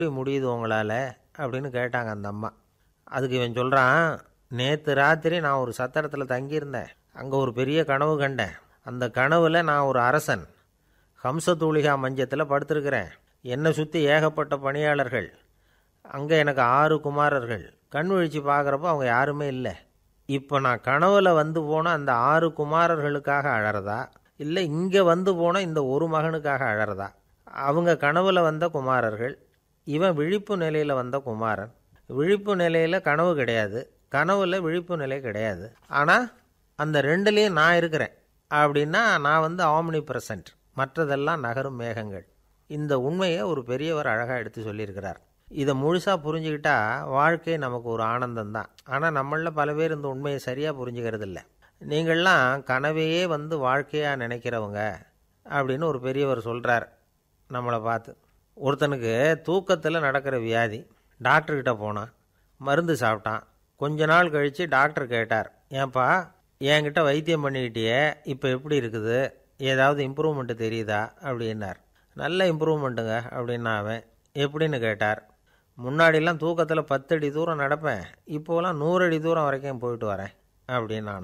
எப்படி முடியுது உங்களால் அப்படின்னு கேட்டாங்க அந்த அம்மா அதுக்கு இவன் சொல்கிறான் நேற்று ராத்திரி நான் ஒரு சத்திரத்தில் தங்கியிருந்தேன் அங்கே ஒரு பெரிய கனவு கண்டேன் அந்த கனவில் நான் ஒரு அரசன் ஹம்சதூளிகா மஞ்சத்தில் படுத்திருக்கிறேன் என்னை சுற்றி ஏகப்பட்ட பணியாளர்கள் அங்கே எனக்கு ஆறு குமாரர்கள் கண் விழிச்சு பார்க்குறப்போ அவங்க யாருமே இல்லை இப்போ நான் கனவுல வந்து போன அந்த ஆறு குமாரர்களுக்காக அழறதா இல்லை இங்கே வந்து போன இந்த ஒரு மகனுக்காக அழறதா அவங்க கனவுல வந்த குமாரர்கள் இவன் விழிப்பு நிலையில் வந்த குமாரன் விழிப்பு நிலையில் கனவு கிடையாது கனவுல விழிப்பு நிலை கிடையாது ஆனால் அந்த ரெண்டுலேயும் நான் இருக்கிறேன் அப்படின்னா நான் வந்து ஆம்னி பிரசன்ட் மற்றதெல்லாம் நகரும் மேகங்கள் இந்த உண்மையை ஒரு பெரியவர் அழகாக எடுத்து சொல்லியிருக்கிறார் இதை முழுசாக புரிஞ்சுக்கிட்டா வாழ்க்கை நமக்கு ஒரு ஆனந்தம் தான் ஆனால் நம்மளில் பல பேர் இந்த உண்மையை சரியாக புரிஞ்சுக்கிறது இல்லை நீங்கள்லாம் கனவையே வந்து வாழ்க்கையாக நினைக்கிறவங்க அப்படின்னு ஒரு பெரியவர் சொல்கிறார் நம்மளை பார்த்து ஒருத்தனுக்கு தூக்கத்தில் நடக்கிற வியாதி டாக்டர்கிட்ட போனான் மருந்து சாப்பிட்டான் கொஞ்ச நாள் கழித்து டாக்டர் கேட்டார் ஏன்பா என்கிட்ட வைத்தியம் பண்ணிக்கிட்டியே இப்போ எப்படி இருக்குது ஏதாவது இம்ப்ரூவ்மெண்ட்டு தெரியுதா அப்படின்னார் நல்ல இம்ப்ரூவ்மெண்ட்டுங்க அப்படின்னா அவன் எப்படின்னு கேட்டார் முன்னாடிலாம் தூக்கத்தில் பத்து அடி தூரம் நடப்பேன் இப்போலாம் நூறு அடி தூரம் வரைக்கும் போயிட்டு வரேன் அப்படின்னு நானா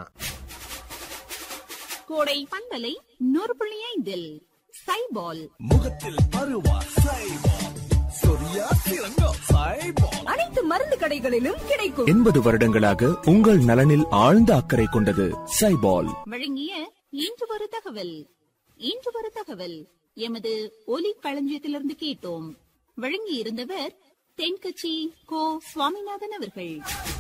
கோடை பந்தலை நூறு புள்ளி ஐந்தில் சைபால் முகத்தில் பருவா சைபால் சொரியா சிறங்கோ சைபால் அனைத்து மருந்து கடைகளிலும் கிடைக்கும் எண்பது வருடங்களாக உங்கள் நலனில் ஆழ்ந்த அக்கறை கொண்டது சைபால் வழங்கிய இன்று ஒரு தகவல் இன்று ஒரு தகவல் எமது ஒலி களஞ்சியத்திலிருந்து கேட்டோம் வழங்கி இருந்தவர் தென்கட்சி கோ சுவாமிநாதன் அவர்கள்